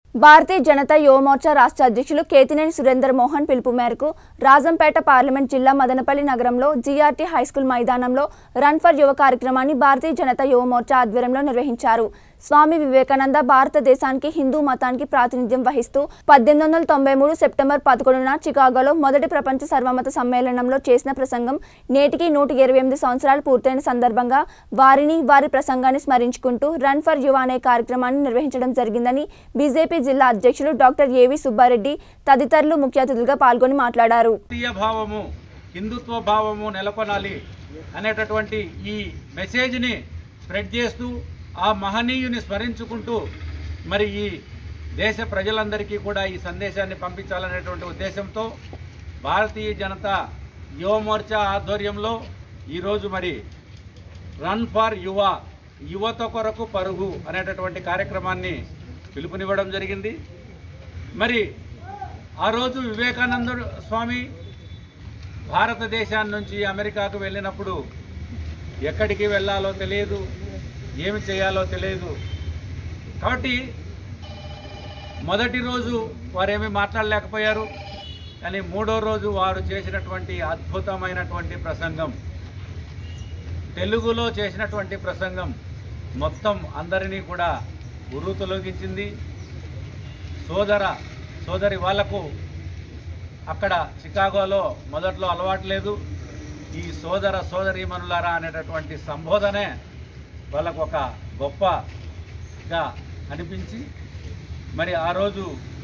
భారతీయ జనతా యువమోర్చా రాష్ట్ర అధ్యక్షులు కేతినేని సురేందర్ మోహన్ పిలుపు మేరకు రాజంపేట పార్లమెంట్ జిల్లా మదనపల్లి నగరంలో జీఆర్టీ హైస్కూల్ మైదానంలో రన్ ఫర్ యువ కార్యక్రమాన్ని భారతీయ జనతా యువమోర్చా ఆధ్వర్యంలో నిర్వహించారు స్వామి వివేకానంద భారతదేశానికి హిందూ మతానికి ప్రాతినిధ్యం వహిస్తూ పద్దెనిమిది వందల తొంభై మూడు సెప్టెంబర్ పదకొండున చికాగోలో మొదటి ప్రపంచ సర్వమత సమ్మేళనంలో చేసిన ప్రసంగం నేటికి నూట ఇరవై ఎనిమిది సంవత్సరాలు పూర్తయిన సందర్భంగా వారిని వారి ప్రసంగాన్ని స్మరించుకుంటూ రన్ ఫర్ యువ అనే కార్యక్రమాన్ని నిర్వహించడం జరిగిందని బీజేపీ జిల్లా అధ్యక్షులు డాక్టర్ ఏవి సుబ్బారెడ్డి తదితరులు ముఖ్య అతిథులుగా పాల్గొని మాట్లాడారు జాతీయ భావము హిందుత్వ భావము నెలకొనాలి అనేటటువంటి ఈ మెసేజ్ని స్ప్రెడ్ చేస్తూ ఆ మహనీయుని స్మరించుకుంటూ మరి ఈ దేశ ప్రజలందరికీ కూడా ఈ సందేశాన్ని పంపించాలనేటువంటి ఉద్దేశంతో భారతీయ జనతా యువ మోర్చా ఆధ్వర్యంలో ఈరోజు మరి రన్ ఫర్ యువ యువత కొరకు పరుగు అనేటటువంటి కార్యక్రమాన్ని పిలుపునివ్వడం జరిగింది మరి ఆ రోజు వివేకానందుడు స్వామి భారతదేశాన్ని నుంచి అమెరికాకు వెళ్ళినప్పుడు ఎక్కడికి వెళ్ళాలో తెలియదు ఏమి చేయాలో తెలియదు కాబట్టి మొదటి రోజు వారేమీ మాట్లాడలేకపోయారు కానీ మూడో రోజు వారు చేసినటువంటి అద్భుతమైనటువంటి ప్రసంగం తెలుగులో చేసినటువంటి ప్రసంగం మొత్తం అందరినీ కూడా ఉర్రు తొలగించింది సోదర సోదరి వాళ్లకు అక్కడ చికాగోలో మొదట్లో అలవాటు లేదు ఈ సోదర సోదరీమణులారా అనేటటువంటి సంబోధనే వాళ్ళకు ఒక గొప్పగా అనిపించి మరి ఆ రోజు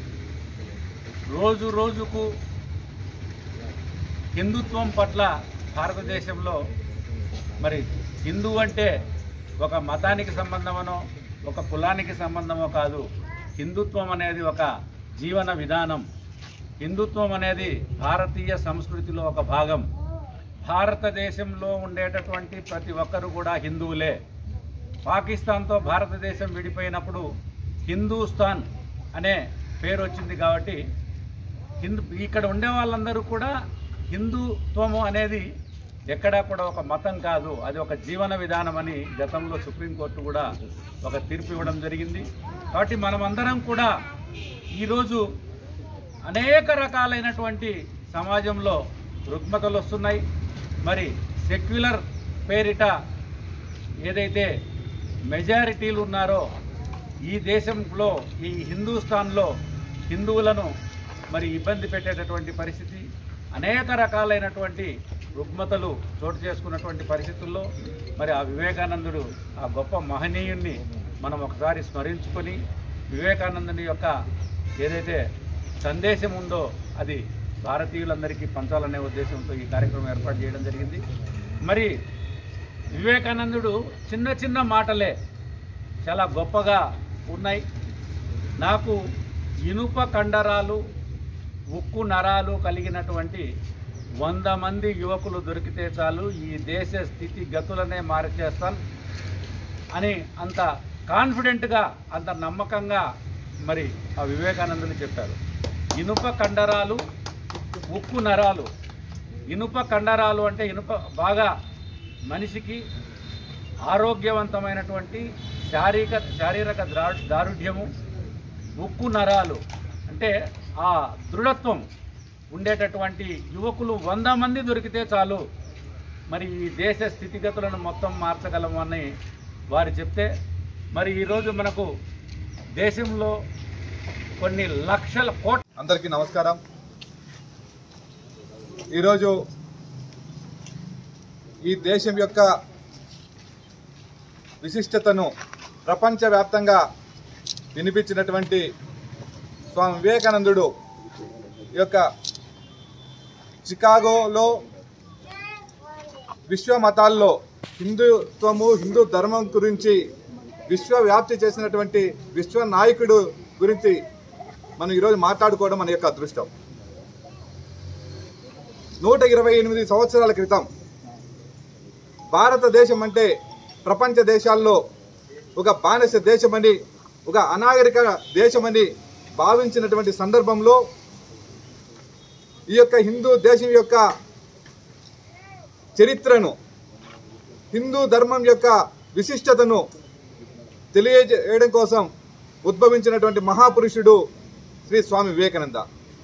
రోజు రోజుకు హిందుత్వం పట్ల భారతదేశంలో మరి హిందూ అంటే ఒక మతానికి సంబంధమనో ఒక కులానికి సంబంధమో కాదు హిందుత్వం అనేది ఒక జీవన విధానం హిందుత్వం అనేది భారతీయ సంస్కృతిలో ఒక భాగం భారతదేశంలో ఉండేటటువంటి ప్రతి ఒక్కరు కూడా హిందువులే పాకిస్తాన్తో భారతదేశం విడిపోయినప్పుడు హిందూస్థాన్ అనే పేరు వచ్చింది కాబట్టి హిందూ ఇక్కడ ఉండే వాళ్ళందరూ కూడా హిందుత్వము అనేది ఎక్కడా కూడా ఒక మతం కాదు అది ఒక జీవన విధానం అని గతంలో సుప్రీంకోర్టు కూడా ఒక తీర్పు ఇవ్వడం జరిగింది కాబట్టి మనమందరం కూడా ఈరోజు అనేక రకాలైనటువంటి సమాజంలో రుగ్మతలు వస్తున్నాయి మరి సెక్యులర్ పేరిట ఏదైతే మెజారిటీలు ఉన్నారో ఈ దేశంలో ఈ హిందూస్థాన్లో హిందువులను మరి ఇబ్బంది పెట్టేటటువంటి పరిస్థితి అనేక రకాలైనటువంటి రుగ్మతలు చోటు చేసుకున్నటువంటి పరిస్థితుల్లో మరి ఆ వివేకానందుడు ఆ గొప్ప మహనీయుణ్ణి మనం ఒకసారి స్మరించుకొని వివేకానందుని యొక్క ఏదైతే సందేశం ఉందో అది భారతీయులందరికీ పంచాలనే ఉద్దేశంతో ఈ కార్యక్రమం ఏర్పాటు చేయడం జరిగింది మరి వివేకానందుడు చిన్న చిన్న మాటలే చాలా గొప్పగా ఉన్నాయి నాకు ఇనుప కండరాలు ఉక్కు నరాలు కలిగినటువంటి వంద మంది యువకులు దొరికితే చాలు ఈ దేశ స్థితి గతులనే మార్చేస్తాను అని అంత కాన్ఫిడెంట్గా అంత నమ్మకంగా మరి ఆ వివేకానందులు చెప్పారు ఇనుప కండరాలు ఉక్కు నరాలు ఇనుప కండరాలు అంటే ఇనుప బాగా మనిషికి ఆరోగ్యవంతమైనటువంటి శారీరక శారీరక ద్రా దారుఢ్యము ఉక్కు నరాలు అంటే ఆ దృఢత్వం ఉండేటటువంటి యువకులు వంద మంది దొరికితే చాలు మరి ఈ దేశ స్థితిగతులను మొత్తం మార్చగలము అని వారు చెప్తే మరి ఈరోజు మనకు దేశంలో కొన్ని లక్షల కోట్ల అందరికీ నమస్కారం ఈరోజు ఈ దేశం యొక్క విశిష్టతను ప్రపంచవ్యాప్తంగా వినిపించినటువంటి స్వామి వివేకానందుడు ఈ యొక్క చికాగోలో విశ్వ మతాల్లో హిందుత్వము హిందూ ధర్మం గురించి విశ్వవ్యాప్తి చేసినటువంటి విశ్వ నాయకుడు గురించి మనం ఈరోజు మాట్లాడుకోవడం మన యొక్క అదృష్టం నూట ఇరవై ఎనిమిది సంవత్సరాల క్రితం భారతదేశం అంటే ప్రపంచ దేశాల్లో ఒక బానిస దేశమని ఒక అనాగరిక దేశమని భావించినటువంటి సందర్భంలో ఈ యొక్క హిందూ దేశం యొక్క చరిత్రను హిందూ ధర్మం యొక్క విశిష్టతను తెలియజేయడం కోసం ఉద్భవించినటువంటి మహాపురుషుడు శ్రీ స్వామి వివేకానంద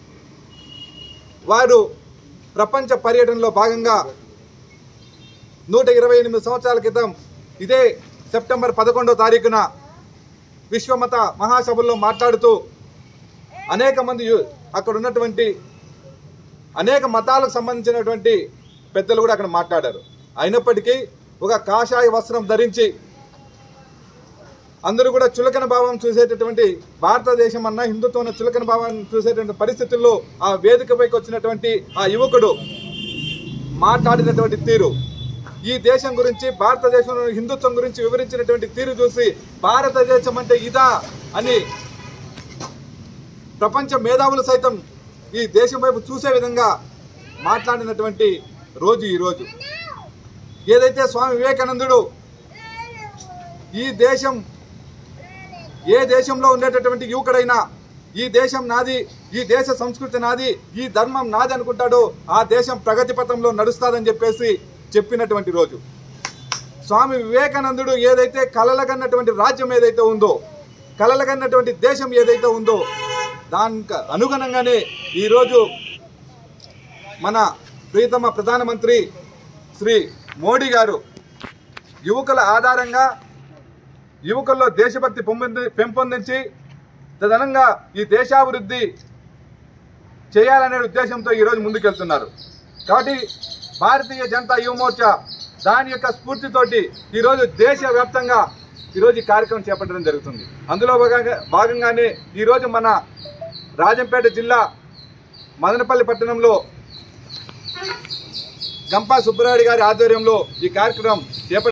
వారు ప్రపంచ పర్యటనలో భాగంగా నూట ఇరవై ఎనిమిది సంవత్సరాల క్రితం ఇదే సెప్టెంబర్ పదకొండో తారీఖున విశ్వమత మహాసభల్లో మాట్లాడుతూ అనేక మంది యు- అక్కడ ఉన్నటువంటి అనేక మతాలకు సంబంధించినటువంటి పెద్దలు కూడా అక్కడ మాట్లాడారు అయినప్పటికీ ఒక కాషాయ వస్త్రం ధరించి అందరూ కూడా చులకన భావం చూసేటటువంటి భారతదేశం అన్న హిందుత్వం అన్న చులకన భావాన్ని చూసేటువంటి పరిస్థితుల్లో ఆ వేదికపైకి వచ్చినటువంటి ఆ యువకుడు మాట్లాడినటువంటి తీరు ఈ దేశం గురించి భారతదేశంలో హిందుత్వం గురించి వివరించినటువంటి తీరు చూసి భారతదేశం అంటే ఇదా అని ప్రపంచ మేధావులు సైతం ఈ దేశం వైపు చూసే విధంగా మాట్లాడినటువంటి రోజు ఈ రోజు ఏదైతే స్వామి వివేకానందుడు ఈ దేశం ఏ దేశంలో ఉండేటటువంటి యువకుడైనా ఈ దేశం నాది ఈ దేశ సంస్కృతి నాది ఈ ధర్మం నాది అనుకుంటాడో ఆ దేశం ప్రగతి పథంలో నడుస్తాదని చెప్పేసి చెప్పినటువంటి రోజు స్వామి వివేకానందుడు ఏదైతే కలలగన్నటువంటి రాజ్యం ఏదైతే ఉందో కలలగన్నటువంటి దేశం ఏదైతే ఉందో దానికి అనుగుణంగానే ఈరోజు మన ప్రీతమ ప్రధానమంత్రి శ్రీ మోడీ గారు యువకుల ఆధారంగా యువకుల్లో దేశభక్తి పొంది పెంపొందించి తదనంగా ఈ దేశాభివృద్ధి చేయాలనే ఉద్దేశంతో ఈరోజు ముందుకెళ్తున్నారు కాబట్టి భారతీయ జనతా యువ మోర్చా దాని యొక్క స్ఫూర్తితోటి ఈరోజు దేశవ్యాప్తంగా ఈరోజు ఈ కార్యక్రమం చేపట్టడం జరుగుతుంది అందులో భాగంగా భాగంగానే ఈరోజు మన రాజంపేట జిల్లా మదనపల్లి పట్టణంలో గంపా సుబ్బరాయుడు గారి ఆధ్వర్యంలో ఈ కార్యక్రమం చేపట్ట